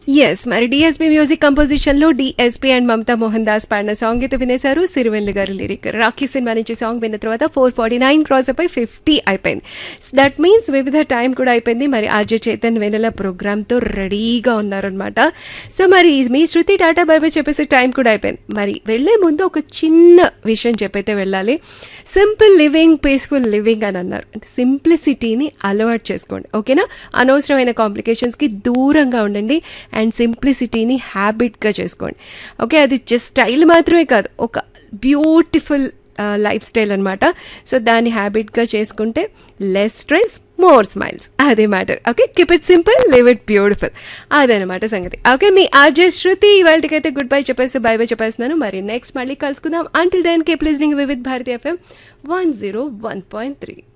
yes మరి DSP music composition లో DSP and Mamta Mohan Das పాడిన సాంగ్ అయితే వినేశారు సిరివెల్లి గారు లిరిక్ రాఖీ సినిమా నుంచి సాంగ్ విన్న తర్వాత ఫోర్ ఫార్టీ నైన్ క్రాస్ అయిపోయి ఫిఫ్టీ అయిపోయింది దట్ మీన్స్ వివిధ టైం కూడా అయిపోయింది మరి ఆర్జే చైతన్ వెనెల ప్రోగ్రామ్తో రెడీగా ఉన్నారనమాట సో మరి మీ శృతి టాటా బై బై చెప్పేసి టైం కూడా అయిపోయింది మరి వెళ్లే ముందు ఒక చిన్న విషయం చెప్పైతే వెళ్ళాలి సింపుల్ లివింగ్ పీస్ఫుల్ లివింగ్ అని అన్నారు అంటే సింప్లిసిటీని అలవాటు చేసుకోండి ఓకేనా అనవసరమైన కాంప్లికేషన్స్కి దూరంగా ఉండండి అండ్ సింప్లిసిటీని హ్యాబిట్గా చేసుకోండి ఓకే అది జస్ట్ స్టైల్ మాత్రమే కాదు ఒక బ్యూటిఫుల్ లైఫ్ స్టైల్ అనమాట సో దాన్ని హ్యాబిట్గా చేసుకుంటే లెస్ స్ట్రెస్ మోర్ స్మైల్స్ అదే matter okay keep it simple live it beautiful అదనమాట సంగతి ఓకే మీ ఆర్జే శృతి ఇవాళకైతే గుడ్ బై చెప్పేసి బై బై చెప్పేస్తున్నాను మరి నెక్స్ట్ మళ్ళీ కలుసుకుందాం until then keep listening Vividh Bharati FM one zero one point three